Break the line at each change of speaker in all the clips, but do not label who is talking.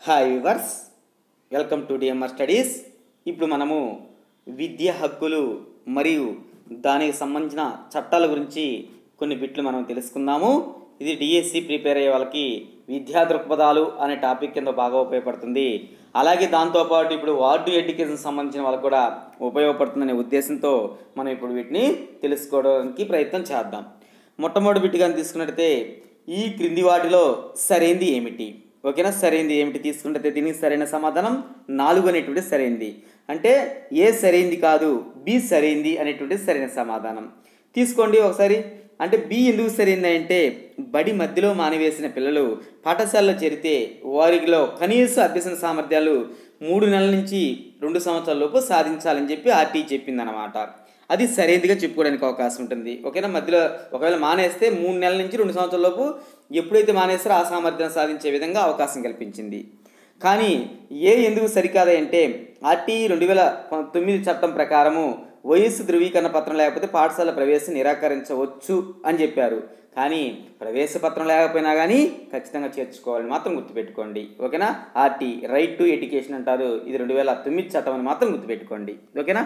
hi viewers welcome to DMR studies ఇప్పుడు మనము విద్య హక్కులు మరియు దానికి సంబంధించిన చట్టాల గురించి కొన్ని బిట్లు మనం తెలుసుకుందాము ఇది డిఎస్సి ప్రిపేర్ అయ్యే వాళ్ళకి విద్యా దృక్పథాలు అనే టాపిక్ కింద బాగా ఉపయోగపడుతుంది అలాగే దాంతోపాటు ఇప్పుడు వార్డు ఎడ్యుకేషన్ సంబంధించిన వాళ్ళకు కూడా ఉపయోగపడుతుందనే ఉద్దేశంతో మనం ఇప్పుడు వీటిని తెలుసుకోవడానికి ప్రయత్నం చేద్దాం మొట్టమొదటి బిట్టుగా తీసుకున్నట్టయితే ఈ క్రింది వాటిలో సరైంది ఏమిటి ఓకేనా సరైంది ఏమిటి తీసుకుంటే దీనికి సరైన సమాధానం నాలుగు అనేటువంటి సరైంది అంటే ఏ సరైంది కాదు బి సరైంది అనేటువంటి సరైన సమాధానం తీసుకోండి ఒకసారి అంటే బి ఎందుకు సరైంది అంటే బడి మధ్యలో మానివేసిన పిల్లలు పాఠశాలలో చేరితే వారిలో కనీస అభ్యసన సామర్థ్యాలు మూడు నెలల నుంచి రెండు సంవత్సరాల లోపు సాధించాలని చెప్పి ఆర్టీ చెప్పిందనమాట అది సరైనదిగా చెప్పుకోవడానికి అవకాశం ఉంటుంది ఓకేనా మధ్యలో ఒకవేళ మానేస్తే మూడు నెలల నుంచి రెండు సంవత్సరాల లోపు ఎప్పుడైతే మానేస్తారో ఆ సామర్థ్యం సాధించే విధంగా అవకాశం కల్పించింది కానీ ఏ ఎందుకు సరికాదు అంటే ఆర్టీ రెండు వేల తొమ్మిది చట్టం ప్రకారము వయస్సు ధృవీకరణ పత్రం లేకపోతే పాఠశాల ప్రవేశం నిరాకరించవచ్చు అని చెప్పారు కానీ ప్రవేశ పత్రం లేకపోయినా కానీ ఖచ్చితంగా చేర్చుకోవాలని మాత్రం గుర్తుపెట్టుకోండి ఓకేనా ఆర్టీ రైట్ టు ఎడ్యుకేషన్ అంటారు ఇది రెండు వేల తొమ్మిది చట్టం అని మాత్రం గుర్తుపెట్టుకోండి ఓకేనా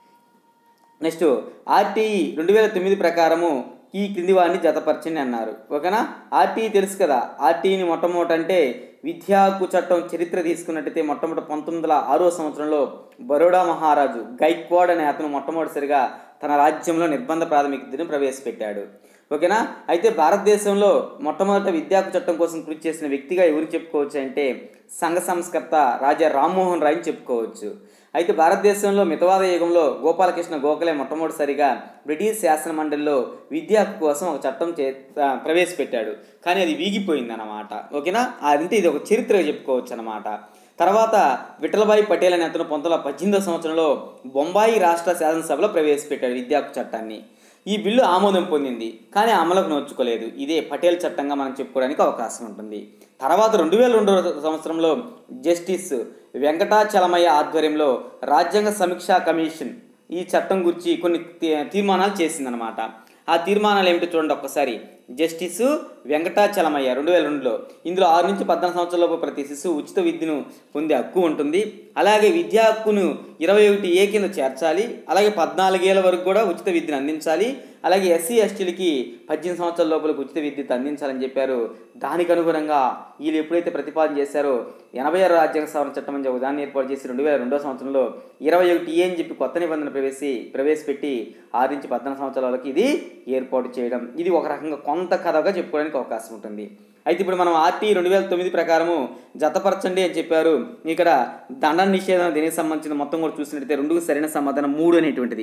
నెక్స్ట్ ఆర్టీఈ రెండు వేల తొమ్మిది ప్రకారము ఈ క్రింది వారిని జతపరచండి అన్నారు ఓకేనా ఆర్టీఈ తెలుసు కదా ఆర్టీఈని మొట్టమొదటి అంటే విద్యా హక్కు చట్టం చరిత్ర తీసుకున్నట్టయితే మొట్టమొదటి పంతొమ్మిది వందల ఆరో సంవత్సరంలో బరోడా మహారాజు గైక్వాడ్ అనే అతను మొట్టమొదటిసారిగా తన రాజ్యంలో నిర్బంధ ప్రాథమిక విద్యను ప్రవేశపెట్టాడు ఓకేనా అయితే భారతదేశంలో మొట్టమొదట విద్యా హక్కు చట్టం కోసం కృషి చేసిన వ్యక్తిగా ఎవరు చెప్పుకోవచ్చు అంటే సంఘ సంస్కర్త రాజా రామ్మోహన్ రాయ్ని చెప్పుకోవచ్చు అయితే భారతదేశంలో మితవాద యుగంలో గోపాలకృష్ణ గోఖలే మొట్టమొదటిసారిగా బ్రిటిష్ శాసన మండలిలో విద్యా హక్కు కోసం ఒక చట్టం చే ప్రవేశపెట్టాడు కానీ అది వీగిపోయింది అన్నమాట ఓకేనా అదంటే ఇది ఒక చరిత్రగా చెప్పుకోవచ్చు అనమాట తర్వాత విఠలభాయ్ పటేల్ అనే అతను పంతొమ్మిది వందల పద్దెనిమిదో సంవత్సరంలో బొంబాయి రాష్ట్ర శాసనసభలో ప్రవేశపెట్టాడు విద్యా హక్కు చట్టాన్ని ఈ బిల్లు ఆమోదం పొందింది కానీ అమలుకు నోచుకోలేదు ఇదే పటేల్ చట్టంగా మనం చెప్పుకోవడానికి అవకాశం ఉంటుంది తర్వాత రెండు వేల రెండవ సంవత్సరంలో జస్టిస్ వెంకటాచలమయ్య ఆధ్వర్యంలో రాజ్యాంగ సమీక్షా కమిషన్ ఈ చట్టం గురించి కొన్ని తీర్మానాలు చేసిందనమాట ఆ తీర్మానాలు ఏమిటో చూడండి ఒక్కసారి జస్టిస్ వెంకటాచలమయ్య రెండు వేల రెండులో ఇందులో ఆరు నుంచి పద్నాలుగు సంవత్సరాలలోపు ప్రతి శిశువు ఉచిత విద్యను పొందే హక్కు ఉంటుంది అలాగే విద్యా హక్కును ఇరవై ఒకటి ఏ కింద చేర్చాలి అలాగే పద్నాలుగేళ్ల వరకు కూడా ఉచిత విద్యను అందించాలి అలాగే ఎస్సీ ఎస్టీలకి పద్దెనిమిది సంవత్సరాల లోపలికి ఉచిత విద్యుత్ అందించాలని చెప్పారు దానికి అనుగుణంగా వీళ్ళు ఎప్పుడైతే ప్రతిపాదన చేశారో ఎనభై ఆరు రాజ్యాంగ సవరణ చట్టం అని ఒక దాన్ని ఏర్పాటు చేసి రెండు వేల రెండో సంవత్సరంలో ఇరవై ఒకటి ఏ అని చెప్పి కొత్త నిబంధన ప్రవేశి ప్రవేశపెట్టి ఆరు నుంచి పద్నాలుగు సంవత్సరాలకి ఇది ఏర్పాటు చేయడం ఇది ఒక రకంగా కొంత కథగా చెప్పుకోవడానికి అవకాశం ఉంటుంది అయితే ఇప్పుడు మనం ఆర్టీ రెండు వేల తొమ్మిది ప్రకారము జతపరచండి అని చెప్పారు ఇక్కడ దండ నిషేధం దీనికి సంబంధించిన మొత్తం కూడా చూసినట్టయితే రెండుకు సరైన సమాధానం మూడు అనేటువంటిది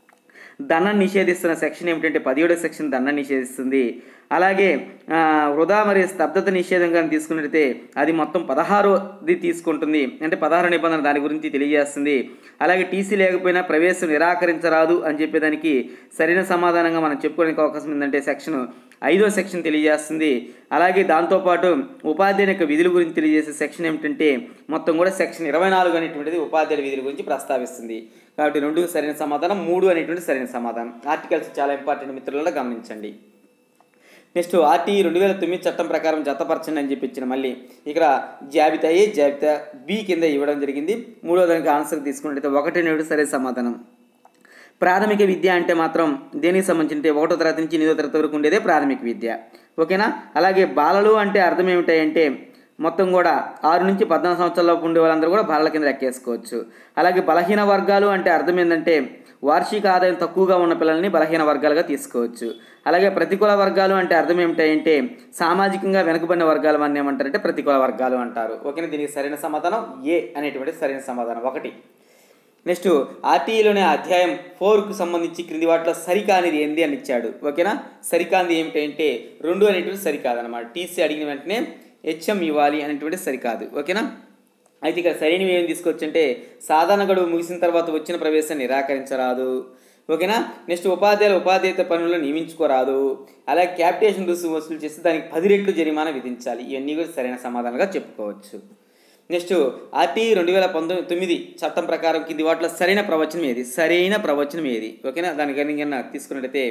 దండం నిషేధిస్తున్న సెక్షన్ ఏమిటంటే పదిహేడో సెక్షన్ దండం నిషేధిస్తుంది అలాగే వృధా మరియు స్తబ్దత నిషేధం కానీ తీసుకున్నట్టయితే అది మొత్తం పదహారోది తీసుకుంటుంది అంటే పదహారు నిబంధన దాని గురించి తెలియజేస్తుంది అలాగే టీసీ లేకపోయినా ప్రవేశం నిరాకరించరాదు అని చెప్పేదానికి సరైన సమాధానంగా మనం చెప్పుకోవడానికి అవకాశం ఉందంటే సెక్షన్ ఐదో సెక్షన్ తెలియజేస్తుంది అలాగే దాంతోపాటు ఉపాధ్యాయుని యొక్క విధుల గురించి తెలియజేసే సెక్షన్ ఏమిటంటే మొత్తం కూడా సెక్షన్ ఇరవై నాలుగు అనేటువంటిది ఉపాధ్యాయుల విధుల గురించి ప్రస్తావిస్తుంది కాబట్టి రెండు సరైన సమాధానం మూడు అనేటువంటి సరైన సమాధానం ఆర్టికల్స్ చాలా ఇంపార్టెంట్ మిత్రులలో గమనించండి నెక్స్ట్ ఆర్టీ రెండు వేల తొమ్మిది చట్టం ప్రకారం జతపరచండి అని చెప్పి ఇచ్చిన మళ్ళీ ఇక్కడ జాబితా ఏ జాబితా బి కింద ఇవ్వడం జరిగింది మూడో దానికి ఆన్సర్ తీసుకున్నట్టయితే ఒకటి నేడు సరైన సమాధానం ప్రాథమిక విద్య అంటే మాత్రం దేనికి సంబంధించి ఒకటో తరగతి నుంచి ఎనిమిదో తరగతి వరకు ఉండేదే ప్రాథమిక విద్య ఓకేనా అలాగే బాలలు అంటే అర్థం ఏమిటాయంటే మొత్తం కూడా ఆరు నుంచి పద్నాలుగు సంవత్సరాలలోపు ఉండే వాళ్ళందరూ కూడా బాలల కింద లెక్కేసుకోవచ్చు అలాగే బలహీన వర్గాలు అంటే అర్థం ఏంటంటే వార్షిక ఆదాయం తక్కువగా ఉన్న పిల్లల్ని బలహీన వర్గాలుగా తీసుకోవచ్చు అలాగే ప్రతికూల వర్గాలు అంటే అర్థం ఏమిటంటే సామాజికంగా వెనుకబడిన వర్గాలు అని ఏమంటారంటే ప్రతికూల వర్గాలు అంటారు ఓకేనా దీనికి సరైన సమాధానం ఏ అనేటువంటి సరైన సమాధానం ఒకటి నెక్స్ట్ ఆర్టీఈలోనే అధ్యాయం ఫోర్కు సంబంధించి క్రింది వాటిలో సరికానిది ఏంది అని ఇచ్చాడు ఓకేనా సరికానిది ఏమిటంటే రెండు అనేటువంటి సరికాదనమాట టీసీ అడిగిన వెంటనే హెచ్ఎం ఇవ్వాలి అనేటువంటి సరికాదు ఓకేనా అయితే ఇక్కడ సరైనవి ఏం తీసుకొచ్చంటే సాధారణ గడువు ముగిసిన తర్వాత వచ్చిన ప్రవేశం నిరాకరించరాదు ఓకేనా నెక్స్ట్ ఉపాధ్యాయులు ఉపాధ్యాయుత పనులను నియమించుకోరాదు అలాగే క్యాపిటేషన్ రుసుము వసూలు చేస్తే దానికి పది రెట్లు జరిమానా విధించాలి ఇవన్నీ కూడా సరైన సమాధానంగా చెప్పుకోవచ్చు నెక్స్ట్ ఆర్టీ రెండు వేల పంతొమ్మిది తొమ్మిది చట్టం ప్రకారం కింది వాటిలో సరైన ప్రవచనం ఏది సరైన ప్రవచనం ఏది ఓకేనా దానికన్నా తీసుకున్నట్టయితే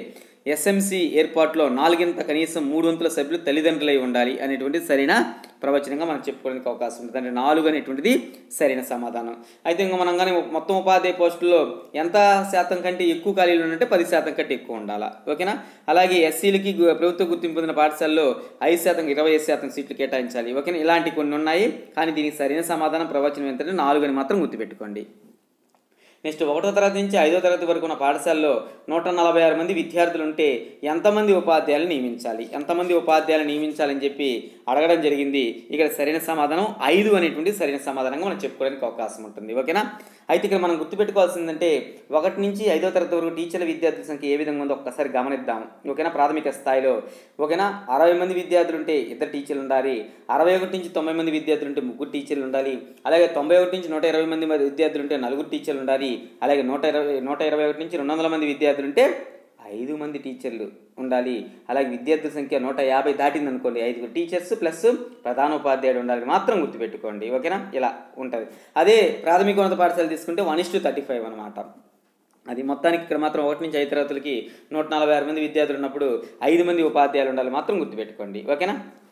ఎస్ఎంసి ఏర్పాటులో నాలుగింత కనీసం మూడు వంతుల సభ్యులు తల్లిదండ్రులై ఉండాలి అనేటువంటిది సరైన ప్రవచనంగా మనం చెప్పుకోవడానికి అవకాశం ఉంటుంది అంటే నాలుగు అనేటువంటిది సరైన సమాధానం అయితే ఇంకా మనం కానీ మొత్తం ఉపాధ్యాయ పోస్టుల్లో ఎంత శాతం కంటే ఎక్కువ ఖాళీలు ఉన్నట్టే పది శాతం కంటే ఎక్కువ ఉండాలా ఓకేనా అలాగే ఎస్సీలకి గు- ప్రభుత్వ గుర్తింపు పొందిన పాఠశాలలో ఐదు శాతం ఇరవై ఐదు శాతం సీట్లు కేటాయించాలి ఓకేనా ఇలాంటి కొన్ని ఉన్నాయి కానీ దీనికి సరైన సమాధానం ప్రవచనం ఏంటంటే నాలుగు అని మాత్రం గుర్తుపెట్టుకోండి నెక్స్ట్ ఒకటో తరగతి నుంచి ఐదో తరగతి వరకు ఉన్న పాఠశాలలో నూట నలభై ఆరు మంది విద్యార్థులు ఉంటే ఎంతమంది ఉపాధ్యాయులు నియమించాలి ఎంతమంది ఉపాధ్యాయులు నియమించాలని చెప్పి అడగడం జరిగింది ఇక్కడ సరైన సమాధానం ఐదు అనేటువంటి సరైన సమాధానంగా మనం చెప్పుకోవడానికి అవకాశం ఉంటుంది ఓకేనా అయితే ఇక్కడ మనం గుర్తుపెట్టుకోవాల్సిందంటే ఒకటి నుంచి ఐదో తరగతి వరకు టీచర్ల విద్యార్థుల సంఖ్య ఏ విధంగా ఉందో ఒక్కసారి గమనిద్దాం ఓకేనా ప్రాథమిక స్థాయిలో ఓకేనా అరవై మంది విద్యార్థులు ఉంటే ఇద్దరు టీచర్లు ఉండాలి అరవై ఒకటి నుంచి తొంభై మంది విద్యార్థులు ఉంటే ముగ్గురు టీచర్లు ఉండాలి అలాగే తొంభై ఒకటి నుంచి నూట ఇరవై మంది మరి విద్యార్థులు ఉంటే నలుగురు టీచర్లు ఉండాలి అలాగే నూట ఇరవై నూట ఇరవై ఒకటి నుంచి రెండు వందల మంది విద్యార్థులు ఉంటే ఐదు మంది టీచర్లు ఉండాలి అలాగే విద్యార్థుల సంఖ్య నూట యాభై దాటింది అనుకోండి ఐదుగురు టీచర్స్ ప్లస్ ప్రధానోపాధ్యాయుడు ఉండాలి మాత్రం గుర్తుపెట్టుకోండి ఓకేనా ఇలా ఉంటుంది అదే ప్రాథమిక ఉన్నత పాఠశాల తీసుకుంటే one is to thirty five అనమాట అది మొత్తానికి ఇక్కడ మాత్రం ఒకటి నుంచి ఐదు తరగతులకి నూట నలభై ఆరు మంది విద్యార్థులు ఉన్నప్పుడు ఐదు మంది ఉపాధ్యాయులు ఉండాలి మాత్రం గుర్తుపెట్టుకోండి ఓకేనా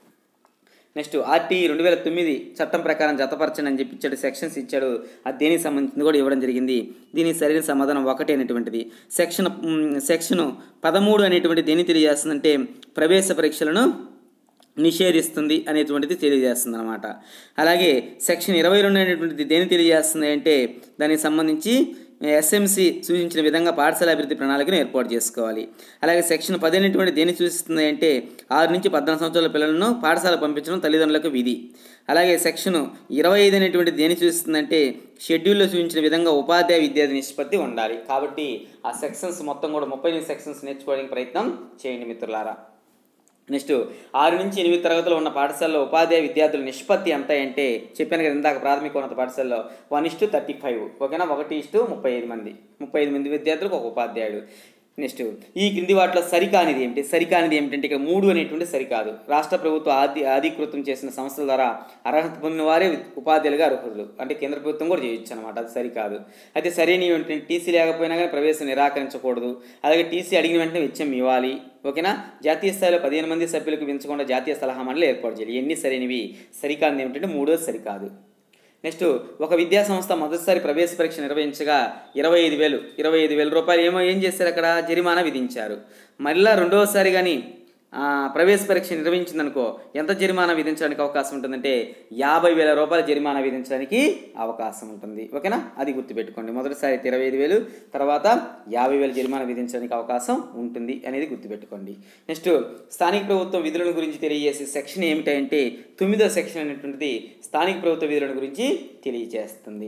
నెక్స్ట్ ఆర్టీ రెండు వేల తొమ్మిది చట్టం ప్రకారం జతపరచండి అని చెప్పి ఇచ్చాడు సెక్షన్స్ ఇచ్చాడు అది దేనికి సంబంధించింది కూడా ఇవ్వడం జరిగింది దీనికి సరైన సమాధానం ఒకటి అనేటువంటిది సెక్షన్ మ్, సెక్షన్ పదమూడు అనేటువంటి దేన్ని తెలియజేస్తుందంటే ప్రవేశ పరీక్షలను నిషేధిస్తుంది అనేటువంటిది తెలియజేస్తుంది అనమాట అలాగే సెక్షన్ ఇరవై రెండు అనేటువంటిది దేని తెలియజేస్తుంది అంటే దానికి సంబంధించి ఎస్ఎంసి సూచించిన విధంగా పాఠశాల అభివృద్ధి ప్రణాళికను ఏర్పాటు చేసుకోవాలి అలాగే సెక్షన్ పది అనేటువంటి దేని సూచిస్తుంది అంటే ఆరు నుంచి పద్నాలుగు సంవత్సరాల పిల్లలను పాఠశాల పంపించడం తల్లిదండ్రులకు విధి అలాగే సెక్షన్ ఇరవై ఐదు అనేటువంటి దేని సూచిస్తుందంటే షెడ్యూల్లో సూచించిన విధంగా ఉపాధ్యాయ విద్యార్థి నిష్పత్తి ఉండాలి కాబట్టి ఆ సెక్షన్స్ మొత్తం కూడా ముప్పై ఎనిమిది సెక్షన్స్ నేర్చుకోవడానికి ప్రయత్నం చేయండి మిత్రులారా నెక్స్ట్ ఆరు నుంచి ఎనిమిది తరగతులు ఉన్న పాఠశాలలో ఉపాధ్యాయ విద్యార్థుల నిష్పత్తి ఎంత అంటే చెప్పాను కదా ఇందాక ప్రాథమిక ఉన్నత పాఠశాలలో వన్ ఇస్టు థర్టీ ఫైవ్ ఓకేనా ఒకటి ఇస్టు ముప్పై ఐదు మంది ముప్పై ఐదు మంది విద్యార్థులకు ఒక ఉపాధ్యాయుడు నెక్స్ట్ ఈ క్రింది వాటిలో సరికానిది ఏమిటి సరికానిది ఏమిటంటే ఇక్కడ మూడు అనేటువంటి సరికాదు రాష్ట్ర ప్రభుత్వం ఆది ఆధికృతం చేసిన సంస్థల ద్వారా అర్హత పొందిన వారే ఉపాధ్యాయులుగా అర్హులు అంటే కేంద్ర ప్రభుత్వం కూడా చేయొచ్చు అనమాట అది సరికాదు అయితే సరైనవి ఏంటంటే టీసీ లేకపోయినా కానీ ప్రవేశం నిరాకరించకూడదు అలాగే టీసీ అడిగిన వెంటనే వెచ్చం ఇవ్వాలి ఓకేనా జాతీయ స్థాయిలో పదిహేను మంది సభ్యులకు పెంచకుండా జాతీయ సలహా మండలి ఏర్పాటు చేయాలి ఎన్ని సరైనవి సరికానిది ఏమిటంటే మూడోది సరికాదు నెక్స్ట్ ఒక విద్యా సంస్థ మొదటిసారి ప్రవేశ పరీక్ష నిర్వహించగా ఇరవై ఐదు వేలు ఇరవై ఐదు వేల రూపాయలు ఏమో ఏం చేశారు అక్కడ జరిమానా విధించారు మళ్ళా రెండవసారి కానీ ఆ, ప్రవేశ పరీక్ష నిర్వహించిందనుకో ఎంత జరిమానా విధించడానికి అవకాశం ఉంటుందంటే యాభై వేల రూపాయల జరిమానా విధించడానికి అవకాశం ఉంటుంది ఓకేనా అది గుర్తుపెట్టుకోండి మొదటిసారి అయితే ఇరవై ఐదు వేలు తర్వాత యాభై వేల జరిమానా విధించడానికి అవకాశం ఉంటుంది అనేది గుర్తుపెట్టుకోండి నెక్స్ట్ స్థానిక ప్రభుత్వం విధులను గురించి తెలియజేసే సెక్షన్ ఏమిటంటే తొమ్మిదో సెక్షన్ అనేటువంటిది స్థానిక ప్రభుత్వ విధులను గురించి తెలియజేస్తుంది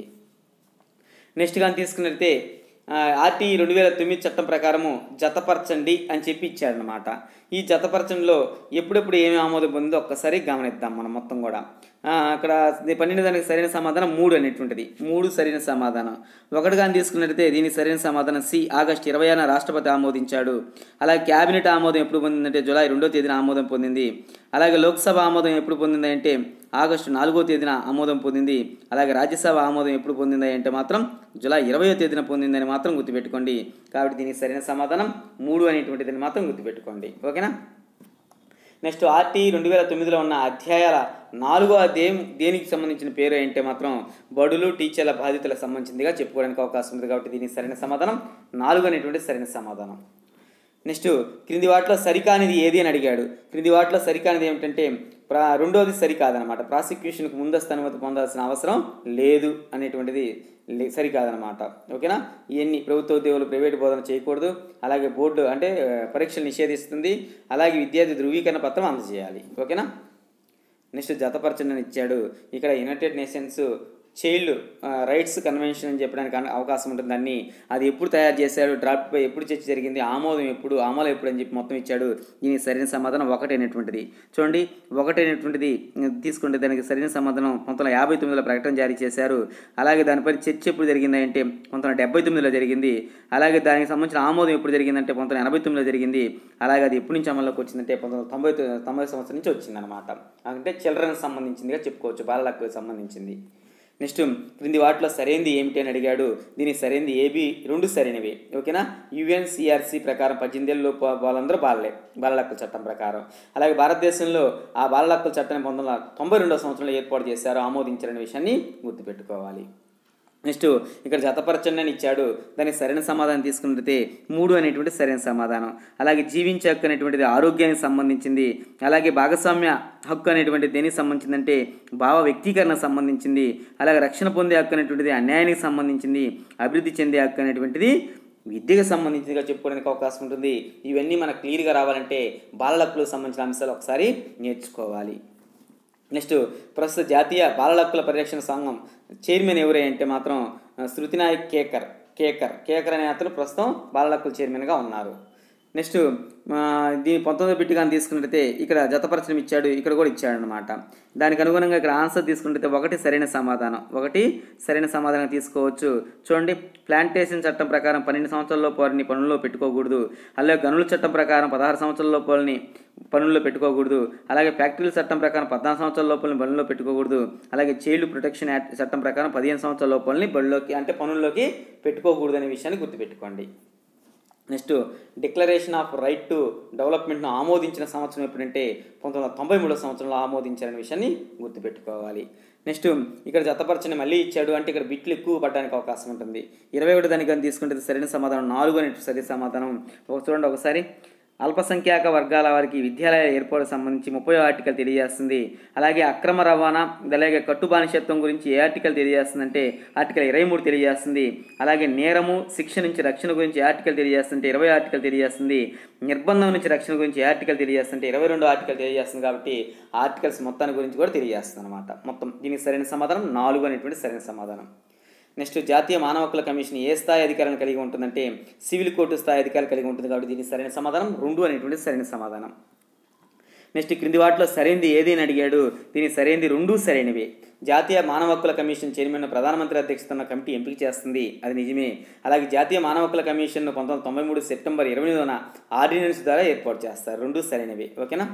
నెక్స్ట్ కానీ తీసుకున్నట్లయితే ఆర్టీ రెండు వేల తొమ్మిది చట్టం ప్రకారము జతపరచండి అని చెప్పి ఇచ్చాడనమాట ఈ జతపరచంలో ఎప్పుడెప్పుడు ఏమి ఆమోదం పొందిందో ఒక్కసారి గమనిద్దాం మనం మొత్తం కూడా ఆ, అక్కడ పన్నెండు దానికి సరైన సమాధానం మూడు అనేటువంటిది మూడు సరైన సమాధానం ఒకటి కానీ తీసుకున్నట్లయితే దీనికి సరైన సమాధానం సి ఆగస్టు ఇరవై ఆరున రాష్ట్రపతి ఆమోదించాడు అలాగే క్యాబినెట్ ఆమోదం ఎప్పుడు పొందిందంటే జూలై రెండో తేదీన ఆమోదం పొందింది అలాగే లోక్సభ ఆమోదం ఎప్పుడు పొందింది అంటే ఆగస్టు నాలుగో తేదీన ఆమోదం పొందింది అలాగే రాజ్యసభ ఆమోదం ఎప్పుడు పొందింది అంటే మాత్రం జూలై ఇరవయో తేదీన పొందిందని మాత్రం గుర్తుపెట్టుకోండి కాబట్టి దీనికి సరైన సమాధానం మూడు అనేటువంటిదని మాత్రం గుర్తుపెట్టుకోండి ఓకేనా నెక్స్ట్ ఆర్టీ రెండు వేల తొమ్మిదిలో ఉన్న అధ్యాయాల నాలుగో అధ్యాయం దేనికి సంబంధించిన పేరు అంటే మాత్రం బడులు టీచర్ల బాధితులకు సంబంధించిందిగా చెప్పుకోవడానికి అవకాశం ఉంది కాబట్టి దీనికి సరైన సమాధానం నాలుగు అనేటువంటి సరైన సమాధానం నెక్స్ట్ క్రింది వాటిలో సరికానిది ఏది అని అడిగాడు క్రింది వాటిలో సరికానిది ఏమిటంటే ప్రా రెండోది సరికాదనమాట ప్రాసిక్యూషన్కు ముందస్తు అనుమతి పొందాల్సిన అవసరం లేదు అనేటువంటిది లే- సరికాదనమాట ఓకేనా ఇవన్నీ ప్రభుత్వ ఉద్యోగులు ప్రైవేటు బోధన చేయకూడదు అలాగే బోర్డు అంటే ఆ, పరీక్షలు నిషేధిస్తుంది అలాగే విద్యార్థి ధృవీకరణ పత్రం అందజేయాలి ఓకేనా నెక్స్ట్ జతపరచండి ఇచ్చాడు ఇక్కడ United Nations child rights convention అని చెప్పడానికి అన- అవకాశం ఉంటుంది దాన్ని అది ఎప్పుడు తయారు చేశాడు డ్రాఫ్ట్ పై ఎప్పుడు చర్చ జరిగింది ఆమోదం ఎప్పుడు ఆమోదం ఎప్పుడు అని చెప్పి మొత్తం ఇచ్చాడు దీనికి సరైన సమాధానం ఒకటైనటువంటిది చూడండి ఒకటైనటువంటిది ఉమ్, తీసుకుంటే దానికి సరైన సమాధానం పంతొమ్మిది యాభై తొమ్మిదిలో ప్రకటన జారీ చేశారు అలాగే దానిపై చర్చ ఎప్పుడు జరిగింది అంటే పంతొమ్మిది డెబ్బై తొమ్మిదిలో జరిగింది అలాగే దానికి సంబంధించిన ఆమోదం ఎప్పుడు జరిగిందంటే పంతొమ్మిది ఎనభై తొమ్మిదిలో జరిగింది అలాగే అది ఎప్పటి నుంచి అమల్లోకి వచ్చిందంటే పంతొమ్మిది తొంభై తొంభై సంవత్సరం నుంచి వచ్చిందనమాట అంటే చిల్డ్రన్కి సంబంధించిందిగా చెప్పుకోవచ్చు బాలలకు సంబంధించింది నెక్స్ట్ క్రింది వాటిలో సరైనది ఏమిటి అని అడిగాడు దీనికి సరైనది ఏబి రెండు సరైనవి ఓకేనా యుఎన్సిఆర్సి ప్రకారం పద్దెనిమిది ఏళ్ళు వాళ్ళందరూ బాలలే బాలల హక్కుల చట్టం ప్రకారం అలాగే భారతదేశంలో ఆ బాలల హక్కుల చట్టాన్ని పంతొమ్మిది వందల తొంభై రెండో సంవత్సరంలో ఏర్పాటు చేశారు ఆమోదించారనే విషయాన్ని గుర్తుపెట్టుకోవాలి నెక్స్ట్ ఇక్కడ జతపరచండి అని ఇచ్చాడు దానికి సరైన సమాధానం తీసుకున్నట్లయితే మూడు అనేటువంటి సరైన సమాధానం అలాగే జీవించే హక్కు అనేటువంటిది ఆరోగ్యానికి సంబంధించింది అలాగే భాగస్వామ్య హక్కు అనేటువంటిది దేనికి సంబంధించిందంటే భావ వ్యక్తీకరణకు సంబంధించింది అలాగే రక్షణ పొందే హక్కు అనేటువంటిది అన్యాయానికి సంబంధించింది అభివృద్ధి చెందే హక్కు అనేటువంటిది విద్యకు సంబంధించిందిగా చెప్పుకోవడానికి అవకాశం ఉంటుంది ఇవన్నీ మనకు క్లియర్గా రావాలంటే బాలల హక్కులకు సంబంధించిన అంశాలు ఒకసారి నేర్చుకోవాలి నెక్స్ట్ ప్రస్తుత జాతీయ బాలల హక్కుల పరిరక్షణ సంఘం చైర్మన్ ఎవరే అంటే మాత్రం ఆ, శృతినాయక్ కేకర్ కేకర్ కేకర్ అనే అతను ప్రస్తుతం బాలల హక్కుల చైర్మన్గా ఉన్నారు నెక్స్ట్ ఆ, దీని పంతొమ్మిది బిట్టు కానీ తీసుకున్నట్టయితే ఇక్కడ జతపరచడం ఇచ్చాడు ఇక్కడ కూడా ఇచ్చాడు అనమాట దానికి అనుగుణంగా ఇక్కడ ఆన్సర్ తీసుకున్నట్టయితే ఒకటి సరైన సమాధానం ఒకటి సరైన సమాధానం తీసుకోవచ్చు చూడండి ప్లాంటేషన్ చట్టం ప్రకారం పన్నెండు సంవత్సరాల వారిని పనుల్లో పెట్టుకోకూడదు అలాగే గనుల చట్టం ప్రకారం పదహారు సంవత్సరాల లోపలని పనుల్లో పెట్టుకోకూడదు అలాగే ఫ్యాక్టరీల చట్టం ప్రకారం పద్నాలుగు సంవత్సరాల లోపలని పనుల్లో పెట్టుకోకూడదు అలాగే చైల్డ్ ప్రొటెక్షన్ యాక్ట్ చట్టం ప్రకారం పదిహేను సంవత్సరాల లోపలని బడిలోకి అంటే పనుల్లోకి పెట్టుకోకూడదు అనే విషయాన్ని గుర్తుపెట్టుకోండి next declaration of right to డెవలప్మెంట్ను ఆమోదించిన సంవత్సరం ఎప్పుడంటే పంతొమ్మిది వందల తొంభై మూడో సంవత్సరంలో ఆమోదించారనే విషయాన్ని గుర్తుపెట్టుకోవాలి నెక్స్ట్ ఇక్కడ జతపరచని మళ్ళీ ఇచ్చాడు అంటే ఇక్కడ బిట్లు ఎక్కువ పడడానికి అవకాశం ఉంటుంది ఇరవై ఒకటి దానికి కానీ తీసుకుంటే సరైన సమాధానం నాలుగు అనే సరి సమాధానం ఒక చూడండి ఒకసారి అల్పసంఖ్యాక వర్గాల వారికి విద్యాలయ ఏర్పాటుకు సంబంధించి ముప్పై ఆర్టికల్ తెలియజేస్తుంది అలాగే అక్రమ రవాణా అలాగే కట్టుబానిసత్వం గురించి ఏ ఆర్టికల్ తెలియజేస్తుందంటే ఆర్టికల్ ఇరవై మూడు తెలియజేస్తుంది అలాగే నేరము శిక్ష నుంచి రక్షణ గురించి ఏ ఆర్టికల్ తెలియజేస్తుంటే ఇరవై ఆర్టికల్ తెలియజేస్తుంది నిర్బంధం నుంచి రక్షణ గురించి ఏ ఆర్టికల్ తెలియజేస్తుంటే ఇరవై రెండు ఆర్టికల్ తెలియజేస్తుంది కాబట్టి ఆర్టికల్స్ మొత్తాన్ని గురించి కూడా తెలియజేస్తుంది అనమాట మొత్తం దీనికి సరైన సమాధానం నాలుగు అనేటువంటి సరైన సమాధానం నెక్స్ట్ జాతీయ మానవ హక్కుల కమిషన్ ఏ స్థాయి అధికారాన్ని కలిగి ఉంటుందంటే సివిల్ కోర్టు స్థాయి అధికారులు కలిగి ఉంటుంది కాబట్టి దీనికి సరైన సమాధానం రెండు అనేటువంటి సరైన సమాధానం నెక్స్ట్ క్రింది వాటిలో సరైనది ఏది అని అడిగాడు దీనికి సరైనది రెండు సరైనవి జాతీయ మానవ హక్కుల కమిషన్ చైర్మన్ ప్రధానమంత్రి అధ్యక్షత ఉన్న కమిటీ ఎంపిక చేస్తుంది అది నిజమే అలాగే జాతీయ మానవ హక్కుల కమిషన్ను పంతొమ్మిది వందల తొంభై మూడు సెప్టెంబర్ ఇరవై ఎనిమిదిన ఆర్డినెన్స్ ద్వారా ఏర్పాటు చేస్తారు రెండు సరైనవి ఓకేనా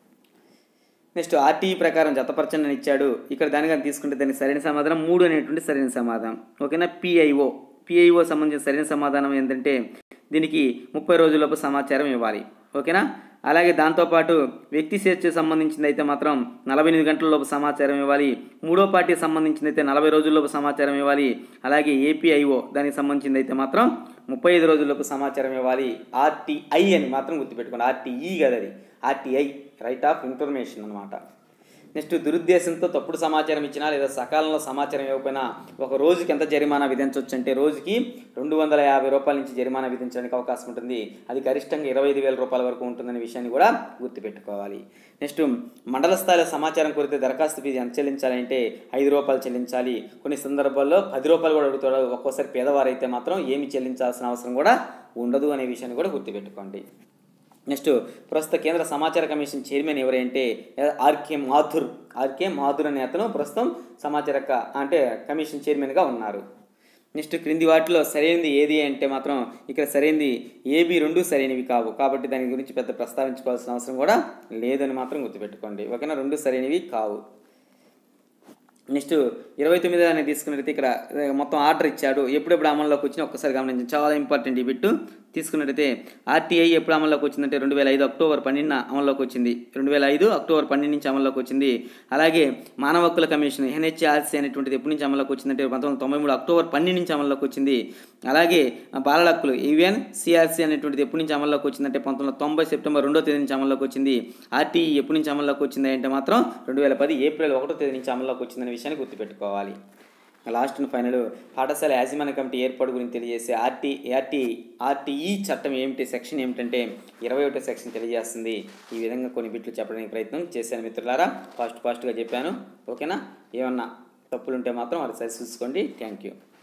నెక్స్ట్ ఆర్టీఈ ప్రకారం జతపరచండి అని ఇచ్చాడు ఇక్కడ దానిగా తీసుకుంటే దానికి సరైన సమాధానం మూడు అనేటువంటి సరైన సమాధానం ఓకేనా పిఐఓ పిఐఓ సంబంధించిన సరైన సమాధానం ఏంటంటే దీనికి ముప్పై రోజుల్లోపు సమాచారం ఇవ్వాలి ఓకేనా అలాగే దాంతోపాటు వ్యక్తి స్వేచ్ఛకు సంబంధించింది అయితే మాత్రం నలభై ఎనిమిది గంటలలోపు సమాచారం ఇవ్వాలి మూడో పార్టీకి సంబంధించింది అయితే నలభై రోజుల్లోపు సమాచారం ఇవ్వాలి అలాగే ఏపీఐఓ దానికి సంబంధించింది అయితే మాత్రం ముప్పై ఐదు రోజుల్లోపు సమాచారం ఇవ్వాలి ఆర్టీఐ అని మాత్రం గుర్తుపెట్టుకోండి ఆర్టీఈ కదా అది ఆర్టీఐ రైట్ ఆఫ్ ఇన్ఫర్మేషన్ అనమాట నెక్స్ట్ దురుద్దేశంతో తప్పుడు సమాచారం ఇచ్చినా లేదా సకాలంలో సమాచారం ఇవ్వకపోయినా ఒక రోజుకి ఎంత జరిమానా విధించవచ్చు అంటే రోజుకి రెండు వందల యాభై రూపాయల నుంచి జరిమానా విధించడానికి అవకాశం ఉంటుంది అది గరిష్టంగా ఇరవై ఐదు వేల రూపాయల వరకు ఉంటుందనే విషయాన్ని కూడా గుర్తుపెట్టుకోవాలి నెక్స్ట్ మండల స్థాయిలో సమాచారం కోరితే దరఖాస్తు ఫీజు ఎంత చెల్లించాలంటే ఐదు రూపాయలు చెల్లించాలి కొన్ని సందర్భాల్లో పది రూపాయలు కూడా అడుగుతాడు ఒక్కోసారి పేదవారైతే మాత్రం ఏమి చెల్లించాల్సిన అవసరం కూడా ఉండదు అనే విషయాన్ని కూడా గుర్తుపెట్టుకోండి నెక్స్ట్ ప్రస్తుత కేంద్ర సమాచార కమిషన్ చైర్మన్ ఎవరంటే ఆర్కే మాథుర్ ఆర్కే మాథుర్ అనే అతను ప్రస్తుతం సమాచార క- అంటే కమిషన్ చైర్మన్గా ఉన్నారు నెక్స్ట్ క్రింది వాటిలో సరైనది ఏది అంటే మాత్రం ఇక్కడ సరైనది ఏబి రెండు సరైనవి కావు కాబట్టి దాని గురించి పెద్ద ప్రస్తావించుకోవాల్సిన అవసరం కూడా లేదని మాత్రం గుర్తుపెట్టుకోండి ఓకేనా రెండు సరైనవి కావు నెక్స్ట్ ఇరవై తొమ్మిది అని తీసుకున్నట్టయితే ఇక్కడ ఆ, మొత్తం ఆర్డర్ ఇచ్చాడు ఎప్పుడెప్పుడు అమల్లోకి వచ్చినా ఒక్కసారి గమనించండి చాలా ఇంపార్టెంట్ ఈ బిట్టు తీసుకున్నట్టయితే ఆర్టీఐ ఎప్పుడు అమల్లోకి వచ్చిందంటే రెండు వేల ఐదు అక్టోబర్ పన్నెండున అమల్లోకి వచ్చింది రెండు వేల ఐదు అక్టోబర్ పన్నెండు నుంచి అమల్లోకి వచ్చింది అలాగే మానవ హక్కుల కమిషన్ ఎన్హెచ్ఆర్సీ అనేటువంటిది ఎప్పటి నుంచి అమల్లోకి వచ్చిందంటే పంతొమ్మిది వందల తొంభై మూడు అక్టోబర్ పన్నెండు నుంచి అమల్లోకి వచ్చింది అలాగే ఆ, బాలల హక్కులు ఈవెన్ సిఆర్సీ అనేటువంటిది ఎప్పటి నుంచి అమల్లోకి వచ్చిందంటే పంతొమ్మిది వందల తొంభై సెప్టెంబర్ రెండో తేదీ నుంచి అమల్లోకి వచ్చింది ఆర్టీఈ ఎప్పటి నుంచి అమల్లోకి వచ్చింది అంటే మాత్రం రెండు వేల పది ఏప్రిల్ ఒకటో తేదీ నుంచి అమల్లోకి వచ్చిందనే విషయాన్ని గుర్తుపెట్టుకోవాలి లాస్ట్ అండ్ ఫైనల్ పాఠశాల యాజమాన్య కమిటీ ఏర్పాటు గురించి తెలియజేసే ఆర్టీ ఆర్టీ ఆర్టీఈ చట్టం ఏమిటి సెక్షన్ ఏమిటంటే ఇరవై ఒకటో సెక్షన్ తెలియజేస్తుంది ఈ విధంగా కొన్ని బిట్లు చెప్పడానికి ప్రయత్నం చేశాను మిత్రులారా ఫాస్ట్ ఫాస్ట్గా చెప్పాను ఓకేనా ఏమన్నా తప్పులుంటే మాత్రం అది సరి చూసుకోండి థ్యాంక్ యూ